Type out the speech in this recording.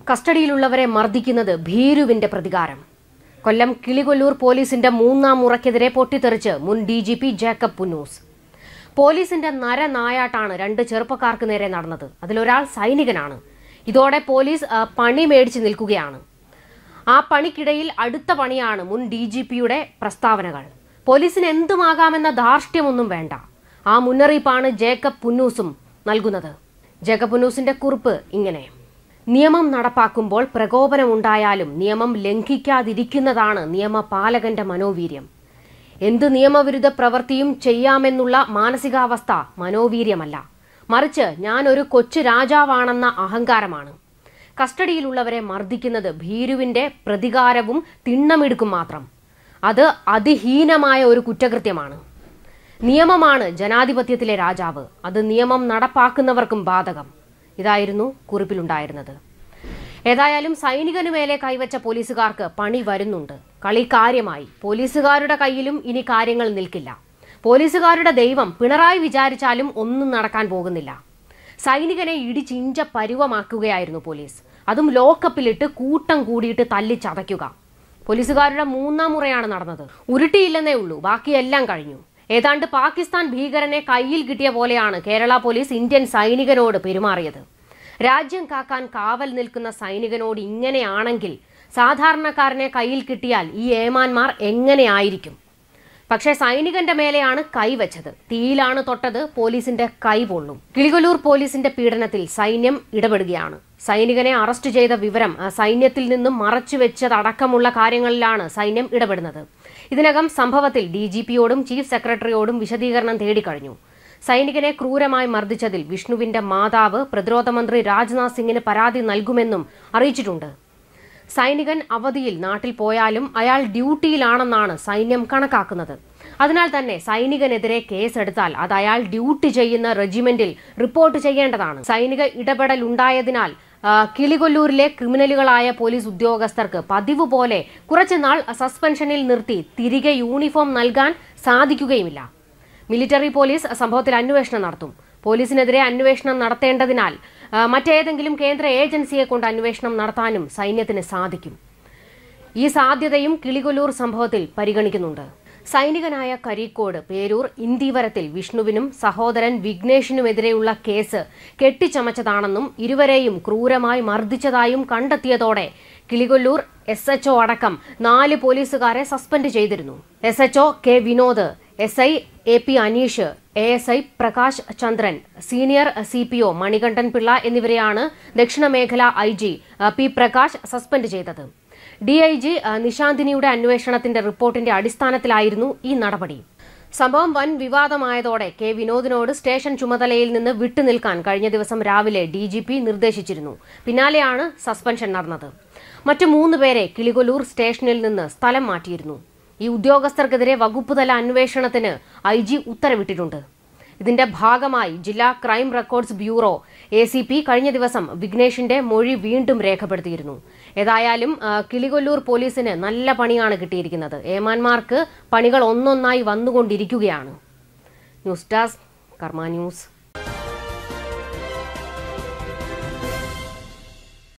കസ്റ്റഡിയിലുള്ളവരെ മർദ്ദിക്കുന്നത് ഭീരുവിന്റെ പ്രതികാരം കൊല്ലം കിളികൊല്ലൂർ പോലീസിന്റെ മൂന്നാം മുറയ്ക്കെതിരെ പൊട്ടിത്തെറിച്ച് മുൻ D G P Jacob Punnoose പോലീസിന്റെ നരനായാട്ടാണ് രണ്ട് ചെറുപ്പക്കാർക്ക് നേരെ നടന്നത് അതിലൊരാൾ സൈനികനാണ് ഇതോടെ പോലീസ് ആ, പണി മേടിച്ച് നിൽക്കുകയാണ് ആ പണിക്കിടയിൽ അടുത്ത പണിയാണ് മുൻ ഡി ജി പിയുടെ പ്രസ്താവനകൾ പോലീസിന് എന്തുമാകാമെന്ന ധാർഷ്ട്യമൊന്നും വേണ്ട ആ മുന്നറിയിപ്പാണ് ജേക്കബ് പുന്നൂസും നൽകുന്നത് ജേക്കബ് പുന്നൂസിന്റെ കുറിപ്പ് ഇങ്ങനെ നിയമം നടപ്പാക്കുമ്പോൾ പ്രകോപനമുണ്ടായാലും നിയമം ലംഘിക്കാതിരിക്കുന്നതാണ് നിയമപാലകന്റെ മനോവീര്യം എന്ത് നിയമവിരുദ്ധ പ്രവൃത്തിയും ചെയ്യാമെന്നുള്ള മാനസികാവസ്ഥ മനോവീര്യമല്ല മറിച്ച് ഞാൻ ഒരു കൊച്ചു രാജാവാണെന്ന അഹങ്കാരമാണ് കസ്റ്റഡിയിലുള്ളവരെ മർദ്ദിക്കുന്നത് ഭീരുവിന്റെ പ്രതികാരവും തിണ്ണമിടുക്കും മാത്രം അത് അതിഹീനമായ ഒരു കുറ്റകൃത്യമാണ് നിയമമാണ് ജനാധിപത്യത്തിലെ രാജാവ് അത് നിയമം നടപ്പാക്കുന്നവർക്കും ബാധകം ഇതായിരുന്നു കുറിപ്പിലുണ്ടായിരുന്നത് ഏതായാലും സൈനികനു മേലെ കൈവച്ച പോലീസുകാർക്ക് പണി വരുന്നുണ്ട് കളി കാര്യമായി പോലീസുകാരുടെ കയ്യിലും ഇനി കാര്യങ്ങൾ നിൽക്കില്ല പോലീസുകാരുടെ ദൈവം പിണറായി വിചാരിച്ചാലും ഒന്നും നടക്കാൻ പോകുന്നില്ല സൈനികനെ ഇടിച്ചിഞ്ച പരുവമാക്കുകയായിരുന്നു പോലീസ് അതും ലോക്കപ്പിലിട്ട് കൂട്ടം കൂടിയിട്ട് തല്ലി ചതയ്ക്കുക പോലീസുകാരുടെ മൂന്നാം മുറയാണ് നടന്നത് ഉരുട്ടിയില്ലെന്നേ ഉള്ളൂ ബാക്കിയെല്ലാം കഴിഞ്ഞു ഏതാണ്ട് പാകിസ്ഥാൻ ഭീകരനെ കയ്യിൽ കിട്ടിയ പോലെയാണ് കേരള പോലീസ് ഇന്ത്യൻ സൈനികനോട് പെരുമാറിയത് രാജ്യം കാക്കാൻ കാവൽ നിൽക്കുന്ന സൈനികനോട് ഇങ്ങനെയാണെങ്കിൽ സാധാരണക്കാരനെ കയ്യിൽ കിട്ടിയാൽ ഈ ഏമാന്മാർ എങ്ങനെയായിരിക്കും പക്ഷേ സൈനികന്റെ മേലെയാണ് കൈവച്ചത് തീയിലാണ് തൊട്ടത് പോലീസിന്റെ കൈ പൊള്ളും കിളികൊല്ലൂർ പോലീസിന്റെ പീഡനത്തിൽ സൈന്യം ഇടപെടുകയാണ് സൈനികനെ അറസ്റ്റ് ചെയ്ത വിവരം ആ, സൈന്യത്തിൽ നിന്നും മറച്ചുവെച്ചതടക്കമുള്ള കാര്യങ്ങളിലാണ് സൈന്യം ഇടപെടുന്നത് ഇതിനകം സംഭവത്തിൽ ഡി ജി പിയോടും ചീഫ് സെക്രട്ടറിയോടും വിശദീകരണം തേടിക്കഴിഞ്ഞു സൈനികനെ ക്രൂരമായി മർദ്ദിച്ചതിൽ വിഷ്ണുവിന്റെ മാതാവ് പ്രതിരോധ മന്ത്രി രാജ്നാഥ് സിംഗിന് പരാതി നൽകുമെന്നും അറിയിച്ചിട്ടുണ്ട് സൈനികൻ അവധിയിൽ നാട്ടിൽ പോയാലും അയാൾ ഡ്യൂട്ടിയിലാണെന്നാണ് സൈന്യം കണക്കാക്കുന്നത് അതിനാൽ തന്നെ സൈനികനെതിരെ കേസെടുത്താൽ അത് അയാൾ ഡ്യൂട്ടി ചെയ്യുന്ന റെജിമെന്റിൽ റിപ്പോർട്ട് ചെയ്യേണ്ടതാണ് സൈനിക ഇടപെടൽ ഉണ്ടായതിനാൽ ആ, കിളികൊല്ലൂരിലെ ക്രിമിനലുകളായ പോലീസ് ഉദ്യോഗസ്ഥർക്ക് പതിവ് പോലെ കുറച്ചുനാൾ സസ്പെൻഷനിൽ നിർത്തി തിരികെ യൂണിഫോം നൽകാൻ സാധിക്കുകയുമില്ല മിലിറ്ററി പോലീസ് സംഭവത്തിൽ അന്വേഷണം നടത്തും പോലീസിനെതിരെ അന്വേഷണം നടത്തേണ്ടതിനാൽ ആ, മറ്റേതെങ്കിലും കേന്ദ്ര ഏജൻസിയെ കൊണ്ട് അന്വേഷണം നടത്താനും സൈന്യത്തിന് സാധിക്കും ഈ സാധ്യതയും കിളികൊല്ലൂർ സംഭവത്തിൽ പരിഗണിക്കുന്നുണ്ട് സൈനികനായ കരീക്കോട് പേരൂർ ഇന്ദീവരത്തിൽ വിഷ്ണുവിനും സഹോദരൻ വിഘ്നേഷിനുമെതിരെയുള്ള കേസ് കെട്ടിച്ചമച്ചതാണെന്നും ഇരുവരെയും ക്രൂരമായി മർദ്ദിച്ചതായും കണ്ടെത്തിയതോടെ കിളികൊല്ലൂർ എസ് എച്ച്ഒ അടക്കം നാല് പോലീസുകാരെ സസ്പെൻഡ് ചെയ്തിരുന്നു S H O K Vinod S I A P Aneesh A S I Prakash Chandran senior C P O Manikandan Pillai എന്നിവരെയാണ് ദക്ഷിണ മേഖല I G P Prakash suspend ചെയ്തത് ഡി ഐ ജി നിശാന്തിനിയുടെ അന്വേഷണത്തിന്റെ റിപ്പോർട്ടിന്റെ അടിസ്ഥാനത്തിലായിരുന്നു ഈ നടപടി സംഭവം വൻ വിവാദമായതോടെ കെ വിനോദിനോട് സ്റ്റേഷൻ ചുമതലയിൽ നിന്ന് വിട്ടുനിൽക്കാൻ കഴിഞ്ഞ ദിവസം രാവിലെ ഡി ജി പി നിർദ്ദേശിച്ചിരുന്നു പിന്നാലെയാണ് സസ്പെൻഷൻ നടന്നത് മറ്റു മൂന്ന് പേരെ കിളികൊല്ലൂർ സ്റ്റേഷനിൽ നിന്ന് സ്ഥലം മാറ്റിയിരുന്നു ഈ ഉദ്യോഗസ്ഥർക്കെതിരെ വകുപ്പുതല അന്വേഷണത്തിന് ഐ ജി ഉത്തരവിട്ടിട്ടുണ്ട് ഇതിന്റെ ഭാഗമായി ജില്ലാ crime records bureau A C P കഴിഞ്ഞ ദിവസം വിഘ്നേഷിന്റെ മൊഴി വീണ്ടും രേഖപ്പെടുത്തിയിരുന്നു ഏതായാലും ആ, കിളികൊല്ലൂർ പോലീസിന് നല്ല പണിയാണ് കിട്ടിയിരിക്കുന്നത് ഏമാന്മാർക്ക് പണികൾ ഒന്നൊന്നായി വന്നുകൊണ്ടിരിക്കുകയാണ് ന്യൂസ് ഡെസ്ക് കർമ്മ ന്യൂസ്